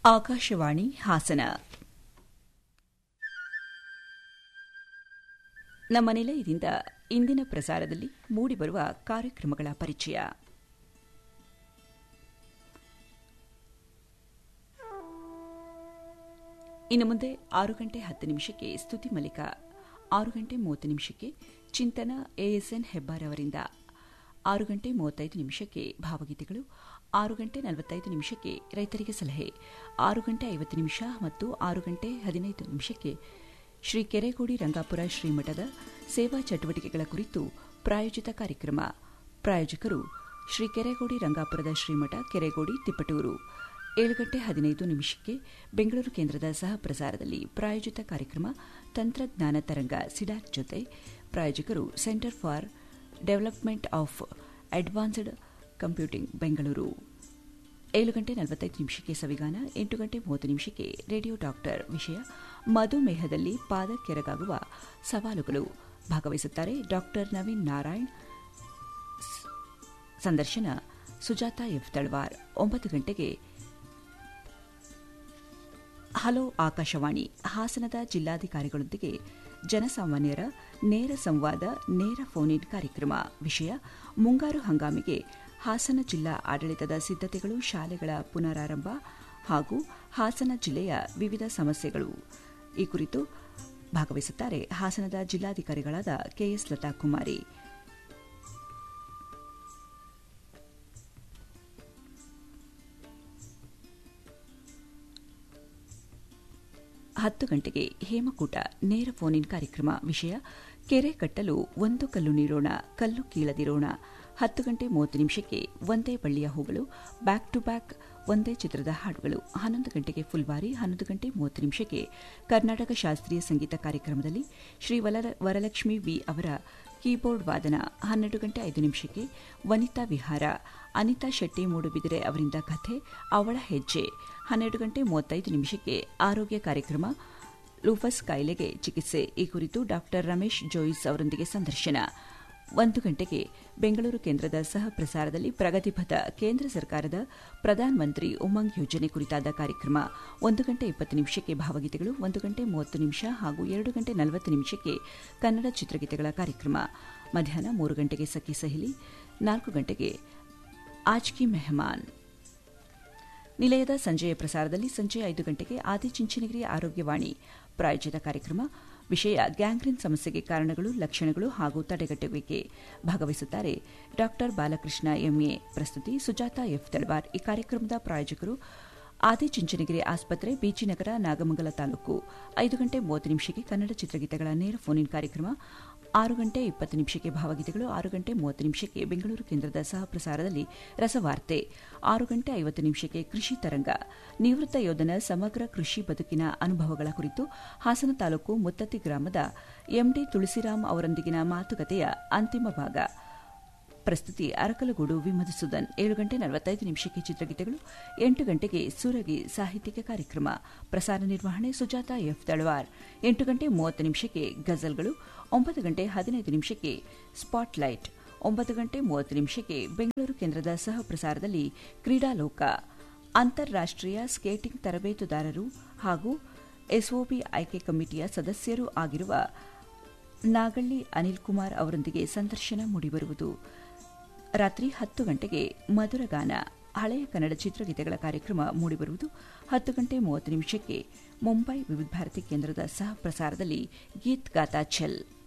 ಆಕಾಶವಾಣಿ ಹಾಸನ ನಮ್ಮ ನಿಲಯದಿಂದ ಇಂದಿನ ಪ್ರಸಾರದಲ್ಲಿ ಮೂಡಿಬರುವ ಕಾರ್ಯಕ್ರಮಗಳ ಪರಿಚಯ ಇನ್ನು ಮುಂದೆ ಆರು ಗಂಟೆ ಹತ್ತು ನಿಮಿಷಕ್ಕೆ ಸ್ತುತಿ ಮಲಿಕ ಆರು ಗಂಟೆ ಮೂವತ್ತು ನಿಮಿಷಕ್ಕೆ ಚಿಂತನ ಎಎಸ್ಎನ್ ಹೆಬ್ಬಾರ್ ಅವರಿಂದ ಆರು ಗಂಟೆ ಮೂವತ್ತೈದು ನಿಮಿಷಕ್ಕೆ ಭಾವಗೀತೆಗಳು ಆರು ಗಂಟೆ ನಲವತ್ತೈದು ನಿಮಿಷಕ್ಕೆ ರೈತರಿಗೆ ಸಲಹೆ ಆರು ಗಂಟೆ ಐವತ್ತು ನಿಮಿಷ ಮತ್ತು ಆರು ಗಂಟೆ ಹದಿನೈದು ನಿಮಿಷಕ್ಕೆ ಶ್ರೀ ಕೆರೆಗೋಡಿ ರಂಗಾಪುರ ಶ್ರೀಮಠದ ಸೇವಾ ಚಟುವಟಿಕೆಗಳ ಕುರಿತು ಪ್ರಾಯೋಜಿತ ಕಾರ್ಯಕ್ರಮ ಪ್ರಾಯೋಜಕರು ಶ್ರೀ ಕೆರೆಗೋಡಿ ರಂಗಾಪುರದ ಶ್ರೀಮಠ ಕೆರೆಗೋಡಿ ತಿಪ್ಪಟೂರು ಏಳು ಗಂಟೆ ಹದಿನೈದು ನಿಮಿಷಕ್ಕೆ ಬೆಂಗಳೂರು ಕೇಂದ್ರದ ಸಹ ಪ್ರಸಾರದಲ್ಲಿ ಪ್ರಾಯೋಜಿತ ಕಾರ್ಯಕ್ರಮ ತಂತ್ರಜ್ಞಾನ ತರಂಗ ಸಿಡಾಕ್ ಜೊತೆ ಪ್ರಾಯೋಜಕರು centre for development of advanced computing Bengaluru ಏಳು ಗಂಟೆ ನಲವತ್ತೈದು ನಿಮಿಷಕ್ಕೆ ಸವಿಗಾನ ಎಂಟು ಗಂಟೆ ಮೂವತ್ತು ನಿಮಿಷಕ್ಕೆ ರೇಡಿಯೋ ಡಾಕ್ಟರ್ ವಿಷಯ ಮಧುಮೇಹದಲ್ಲಿ ಪಾದ ಕೆರಗಾಗುವ ಸವಾಲುಗಳು ಭಾಗವಹಿಸುತ್ತಾರೆ ಡಾಕ್ಟರ್ ನವೀನ್ ನಾರಾಯಣ್ ಸಂದರ್ಶನ ಸುಜಾತ ಎಫ್ ತಳವಾರ್ ಒಂಬತ್ತು ಗಂಟೆಗೆ ಹಲೋ ಆಕಾಶವಾಣಿ ಹಾಸನದ ಜಿಲ್ಲಾಧಿಕಾರಿಗಳೊಂದಿಗೆ ಜನಸಾಮಾನ್ಯರ ನೇರ ಸಂವಾದ ನೇರ ಫೋನ್ ಇನ್ ಕಾರ್ಯಕ್ರಮ ವಿಷಯ ಮುಂಗಾರು ಹಂಗಾಮಿಗೆ ಹಾಸನ ಜಿಲ್ಲಾ ಆಡಳಿತದ ಸಿದ್ದತೆಗಳು ಶಾಲೆಗಳ ಪುನರಾರಂಭ ಹಾಗೂ ಹಾಸನ ಜಿಲ್ಲೆಯ ವಿವಿಧ ಸಮಸ್ಯೆಗಳು ಈ ಕುರಿತು ಭಾಗವಹಿಸುತ್ತಾರೆ ಹಾಸನದ ಜಿಲ್ಲಾಧಿಕಾರಿಗಳಾದ ಕೆಎಸ್ ಲತಾ ಕುಮಾರಿ ಹತ್ತು ಗಂಟೆಗೆ ಹೇಮಕೂಟ ನೇರ ಫೋನ್ ಇನ್ ಕಾರ್ಯಕ್ರಮ ವಿಷಯ ಕೆರೆ ಕಟ್ಟಲು ಒಂದು ಕಲ್ಲು ನೀಡೋಣ ಕಲ್ಲು ಕೀಳದಿರೋಣ ಹತ್ತು ಗಂಟೆ ಮೂವತ್ತು ನಿಮಿಷಕ್ಕೆ ಒಂದೇ ಬಳ್ಳಿಯ ಹೂಗಳು ಬ್ಯಾಕ್ ಟು ಬ್ಯಾಕ್ ಒಂದೇ ಚಿತ್ರದ ಹಾಡುಗಳು ಹನ್ನೊಂದು ಗಂಟೆಗೆ ಫುಲ್ಬಾರಿ ಹನ್ನೊಂದು ಗಂಟೆ ಮೂವತ್ತು ನಿಮಿಷಕ್ಕೆ ಕರ್ನಾಟಕ ಶಾಸ್ತ್ರೀಯ ಸಂಗೀತ ಕಾರ್ಯಕ್ರಮದಲ್ಲಿ ಶ್ರೀ ವರಲಕ್ಷ್ಮಿ ವಿ ಅವರ ಕೀಬೋರ್ಡ್ ವಾದನ ಹನ್ನೆರಡು ಗಂಟೆ ಐದು ನಿಮಿಷಕ್ಕೆ ವನಿತಾ ವಿಹಾರ ಅನಿತಾ ಶೆಟ್ಟಿ ಮೂಡುಬಿದಿರೆ ಅವರಿಂದ ಕಥೆ ಅವಳ ಹೆಜ್ಜೆ ಹನ್ನೆರಡು ಗಂಟೆ ಮೂವತ್ತೈದು ನಿಮಿಷಕ್ಕೆ ಆರೋಗ್ಯ ಕಾರ್ಯಕ್ರಮ ಲೂಫಸ್ ಕಾಯಿಲೆಗೆ ಚಿಕಿತ್ಸೆ ಈ ಕುರಿತು ಡಾಕ್ಟರ್ ರಮೇಶ್ ಜೋಯಿಸ್ ಅವರೊಂದಿಗೆ ಸಂದರ್ಶನ ಒಂದು ಗಂಟೆಗೆ ಬೆಂಗಳೂರು ಕೇಂದ್ರದ ಸಹ ಪ್ರಸಾರದಲ್ಲಿ ಪ್ರಗತಿಪಥ ಕೇಂದ್ರ ಸರ್ಕಾರದ ಪ್ರಧಾನ ಮಂತ್ರಿ ಉಮಂಗ್ ಯೋಜನೆ ಕುರಿತಾದ ಕಾರ್ಯಕ್ರಮ ಒಂದು ಗಂಟೆ ಇಪ್ಪತ್ತು ನಿಮಿಷಕ್ಕೆ ಭಾವಗೀತೆಗಳು ಒಂದು ಗಂಟೆ ಮೂವತ್ತು ನಿಮಿಷ ಹಾಗೂ ಎರಡು ಗಂಟೆ ನಲವತ್ತು ನಿಮಿಷಕ್ಕೆ ಕನ್ನಡ ಚಿತ್ರಗೀತೆಗಳ ಕಾರ್ಯಕ್ರಮ ಮಧ್ಯಾಹ್ನ ಮೂರು ಗಂಟೆಗೆ ಸಖಿ ಸಹಿಲಿ ನಾಲ್ಕು ಗಂಟೆಗೆ ಆಜ್ ಕಿ ಮೆಹಮಾನ್ ನಿಲಯದ ಸಂಜೆಯ ಪ್ರಸಾರದಲ್ಲಿ ಸಂಜೆ ಐದು ಗಂಟೆಗೆ ಆದಿಚುಂಚನಗಿರಿ ಆರೋಗ್ಯವಾಣಿ ಪ್ರಾಯೋಜಿತ ಕಾರ್ಯಕ್ರಮ ವಿಷಯ ಗ್ಯಾಂಗ್ರೀನ್ ಸಮಸ್ಯೆಗೆ ಕಾರಣಗಳು ಲಕ್ಷಣಗಳು ಹಾಗೂ ತಡೆಗಟ್ಟುವಿಕೆ ಭಾಗವಹಿಸುತ್ತಾರೆ ಡಾ ಬಾಲಕೃಷ್ಣ ಎಂಎ ಪ್ರಸ್ತುತಿ ಸುಜಾತ ಎಫ್ ತಳವಾರ್ ಈ ಕಾರ್ಯಕ್ರಮದ ಪ್ರಾಯೋಜಕರು ಆದಿಚುಂಚನಗಿರಿ ಆಸ್ಪತ್ರೆ ಬೀಚಿನಗರ ನಾಗಮಂಗಲ ತಾಲೂಕು ಐದು ಗಂಟೆ ಮೂವತ್ತು ನಿಮಿಷಕ್ಕೆ ಕನ್ನಡ ಚಿತ್ರಗೀತೆಗಳ ನೇರ ಫೋನ್ ಇನ್ ಕಾರ್ಯಕ್ರಮ ಆರು ಗಂಟೆ ಇಪ್ಪತ್ತು ನಿಮಿಷಕ್ಕೆ ಭಾವಗೀತೆಗಳು ಆರು ಗಂಟೆ ಮೂವತ್ತು ನಿಮಿಷಕ್ಕೆ ಬೆಂಗಳೂರು ಕೇಂದ್ರದ ಸಹ ಪ್ರಸಾರದಲ್ಲಿ ರಸವಾರ್ತೆ ಆರು ಗಂಟೆ ಐವತ್ತು ನಿಮಿಷಕ್ಕೆ ಕೃಷಿ ತರಂಗ ನಿವೃತ್ತ ಯೋಧನ ಸಮಗ್ರ ಕೃಷಿ ಬದುಕಿನ ಅನುಭವಗಳ ಕುರಿತು ಹಾಸನ ತಾಲೂಕು ಮುತ್ತತ್ತಿ ಗ್ರಾಮದ ಎಂಡಿ ತುಳಸಿರಾಮ್ ಅವರೊಂದಿಗಿನ ಮಾತುಕತೆಯ ಅಂತಿಮ ಭಾಗ ಪ್ರಸ್ತುತಿ ಅರಕಲಗೂಡು ವಿಮಧುಸೂದನ್ ಏಳು ಗಂಟೆ ನಲವತ್ತೈದು ನಿಮಿಷಕ್ಕೆ ಚಿತ್ರಗೀತೆಗಳು ಎಂಟು ಗಂಟೆಗೆ ಸೂರಗಿ ಸಾಹಿತ್ಯಿಕ ಕಾರ್ಯಕ್ರಮ ಪ್ರಸಾರ ನಿರ್ವಹಣೆ ಸುಜಾತ ಎಫ್ ತಳವಾರ್ ಎಂಟು ಗಂಟೆ ಮೂವತ್ತು ನಿಮಿಷಕ್ಕೆ ಗಜಲ್ಗಳು ಒಂಬತ್ತು ಗಂಟೆ ಹದಿನೈದು ನಿಮಿಷಕ್ಕೆ ಸ್ಪಾಟ್ಲೈಟ್ ಒಂಬತ್ತು ಗಂಟೆ ಮೂವತ್ತು ನಿಮಿಷಕ್ಕೆ ಬೆಂಗಳೂರು ಕೇಂದ್ರದ ಸಹ ಪ್ರಸಾರದಲ್ಲಿ ಕ್ರೀಡಾಲೋಕ ಅಂತಾರಾಷ್ಟೀಯ ಸ್ಕೇಟಿಂಗ್ ತರಬೇತುದಾರರು ಹಾಗೂ ಎಸ್ಒಬಿ ಆಯ್ಕೆ ಕಮಿಟಿಯ ಸದಸ್ಯರೂ ಆಗಿರುವ ನಾಗಳ್ಳಿ ಅನಿಲ್ ಕುಮಾರ್ ಅವರೊಂದಿಗೆ ಸಂದರ್ಶನ ಮೂಡಿಬರುವುದು ರಾತ್ರಿ ಹತ್ತು ಗಂಟೆಗೆ ಮಧುರಗಾನ ಹಳೆಯ ಕನ್ನಡ ಚಿತ್ರಗೀತೆಗಳ ಕಾರ್ಯಕ್ರಮ ಮೂಡಿಬರುವುದು ಹತ್ತು ಗಂಟೆ ಮೂವತ್ತು ನಿಮಿಷಕ್ಕೆ ಮುಂಬೈ ವಿವಿಧ ಭಾರತಿ ಕೇಂದ್ರದ ಸಹ ಪ್ರಸಾರದಲ್ಲಿ ಗೀತ್ ಗಾತಾ ಛಲ್